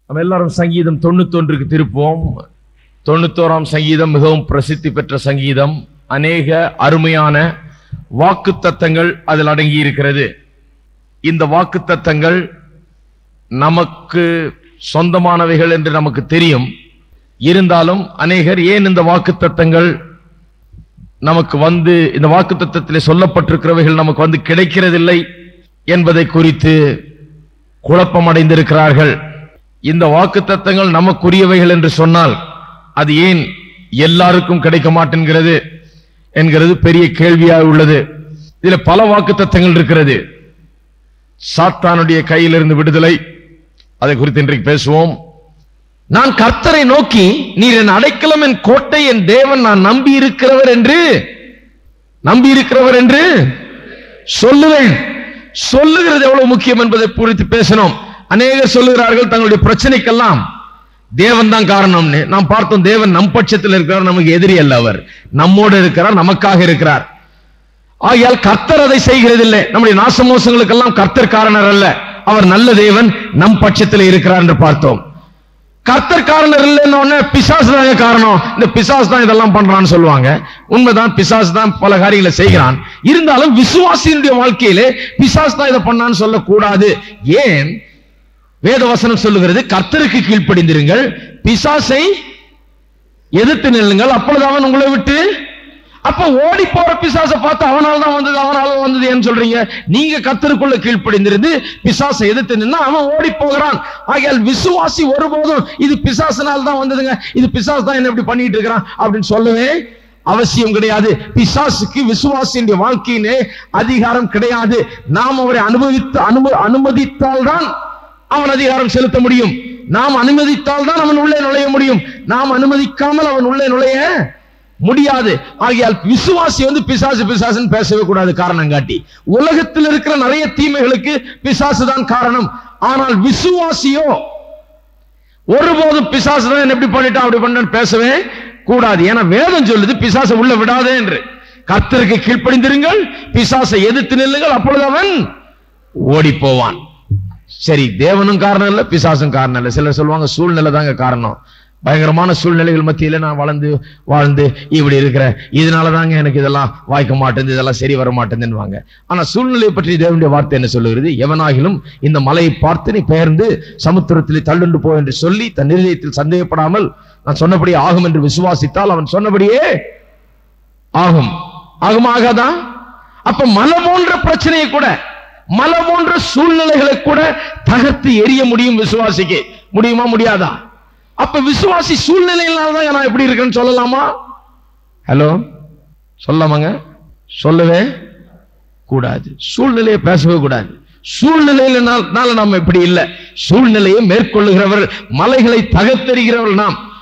நம்ம எல்லாரும் சங்கீதம் தொண்ணூத்தொன்றுக்கு திருப்போம் தொண்ணூத்தோராம் சங்கீதம் மிகவும் பிரசித்தி பெற்ற சங்கீதம் அநேக அருமையான வாக்குத்தத்தங்கள் அதில் அடங்கி இருக்கிறது இந்த வாக்குத்தத்தங்கள் நமக்கு சொந்தமானவைகள் என்று நமக்கு தெரியும் இருந்தாலும் அநேகர் ஏன் இந்த வாக்குத்தத்தங்கள் நமக்கு வந்து இந்த வாக்குத்தத்தத்திலே சொல்லப்பட்டிருக்கிறவைகள் நமக்கு வந்து கிடைக்கிறதில்லை என்பதை குறித்து குழப்பம் அடைந்திருக்கிறார்கள் இந்த வாக்குத்தத்தங்கள் நமக்குரியவைகள் என்று சொன்னால் அது ஏன் எல்லாருக்கும் கிடைக்க மாட்டேங்கிறது என்கிறது பெரிய கேள்வியாக உள்ளது இதுல பல வாக்குத்தத்தங்கள் இருக்கிறது சாத்தானுடைய கையிலிருந்து விடுதலை அதை குறித்து இன்றைக்கு பேசுவோம் நான் கர்த்தரை நோக்கி நீர் என் அடைக்கலம் என் கோட்டை என் தேவன் நான் நம்பி இருக்கிறவர் என்று நம்பி இருக்கிறவர் என்று சொல்லுவேன் சொல்லுகிறது எவ்வளவு முக்கியம் என்பதை குறித்து பேசணும் அநேகர் சொல்லுகிறார்கள் தங்களுடைய பிரச்சனைக்கெல்லாம் தேவன் தான் காரணம்னு நாம் பார்த்தோம் தேவன் நம் பட்சத்தில் இருக்கிறார் நமக்கு எதிரி அல்ல அவர் நம்மோடு இருக்கிறார் நமக்காக இருக்கிறார் ஆகையால் கர்த்தர் அதை செய்கிறதில்லை நம்முடைய நாசமோசங்களுக்கெல்லாம் கர்த்தர் காரணர் அல்ல அவர் நல்ல தேவன் நம் பட்சத்தில் இருக்கிறார் என்று பார்த்தோம் கர்த்தர் காரணர் இல்லைன்னு உடனே பிசாசு தாங்க காரணம் இந்த பிசாசு தான் இதெல்லாம் பண்றான்னு சொல்லுவாங்க உண்மைதான் பிசாசு தான் பல காரியங்களை செய்கிறான் இருந்தாலும் விசுவாசியினுடைய வாழ்க்கையிலே பிசாசு தான் இதை பண்ணான்னு சொல்லக்கூடாது ஏன் வேதவசனம் சொல்லுகிறது கர்த்தருக்கு கீழ்ப்படிந்திருங்கள் பிசாசை எதிர்த்து நில்லுங்கள் அப்பொழுது அவன் உங்களை விட்டு அப்ப ஓடி போற பிசாசை பார்த்து அவனால தான் வந்தது அவனால வந்தது ஏன்னு சொல்றீங்க நீங்க கத்தருக்குள்ள கீழ்ப்படிந்திருந்து பிசாசை எதிர்த்து நின்னா அவன் ஓடி போகிறான் ஆகையால் விசுவாசி ஒருபோதும் இது பிசாசினால் தான் வந்ததுங்க இது பிசாசு தான் என்ன இப்படி பண்ணிட்டு இருக்கிறான் அப்படின்னு சொல்லவே அவசியம் கிடையாது பிசாசுக்கு விசுவாசியின் வாழ்க்கையிலே அதிகாரம் கிடையாது நாம் அவரை அனுபவித்து அனும அனுமதித்தால் தான் அவன் அதிகாரம் செலுத்த முடியும் நாம் அனுமதித்தால் தான் அவன் உள்ளே நுழைய முடியும் நாம் அனுமதிக்காமல் அவன் உள்ளே நுழைய முடியாது ஆகையால் விசுவாசி வந்து பிசாசு பிசாசுன்னு பேசவே கூடாது காரணம் காட்டி உலகத்தில் இருக்கிற நிறைய தீமைகளுக்கு பிசாசு தான் காரணம் ஆனால் விசுவாசியோ ஒருபோதும் பிசாசு தான் எப்படி பண்ணிட்டான் அப்படி பண்ண பேசவே கூடாது ஏன்னா வேதம் சொல்லுது பிசாசை உள்ள விடாதே என்று கர்த்தருக்கு கீழ்ப்படிந்திருங்கள் பிசாசை எதிர்த்து நில்லுங்கள் அப்பொழுது அவன் ஓடி போவான் சரி தேவனும் காரணம் இல்ல பிசாசும் காரணம் இல்ல சிலர் சொல்லுவாங்க சூழ்நிலை தாங்க காரணம் பயங்கரமான சூழ்நிலைகள் மத்தியில நான் வளர்ந்து வாழ்ந்து இப்படி இருக்கிறேன் இதனால தாங்க எனக்கு இதெல்லாம் வாய்க்க மாட்டேங்குது இதெல்லாம் சரி வர மாட்டேங்குதுன்னு ஆனா சூழ்நிலையை பற்றி தேவனுடைய வார்த்தை என்ன சொல்லுகிறது எவனாகிலும் இந்த மலையை பார்த்து நீ பெயர்ந்து சமுத்திரத்தில் தள்ளுண்டு போ என்று சொல்லி தன் நிலையத்தில் சந்தேகப்படாமல் நான் சொன்னபடியே ஆகும் என்று விசுவாசித்தால் அவன் சொன்னபடியே ஆகும் ஆகும் ஆகாதா அப்ப மலை போன்ற பிரச்சனையை கூட மலை போன்ற சூழ்நிலைகளை கூட தகர்த்து எரிய முடியும் விசுவாசிக்கு முடியுமா முடியாதா அப்ப விசுவாசி சூழ்நிலையினால்தான் நான் எப்படி இருக்கேன்னு சொல்லலாமா ஹலோ சொல்லலாமாங்க சொல்லவே கூடாது சூழ்நிலையை பேசவே கூடாது சூழ்நிலையினால நம்ம இப்படி இல்லை சூழ்நிலையை மேற்கொள்ளுகிறவர்கள் மலைகளை தகர்த்தெறிகிறவர்கள் நாம்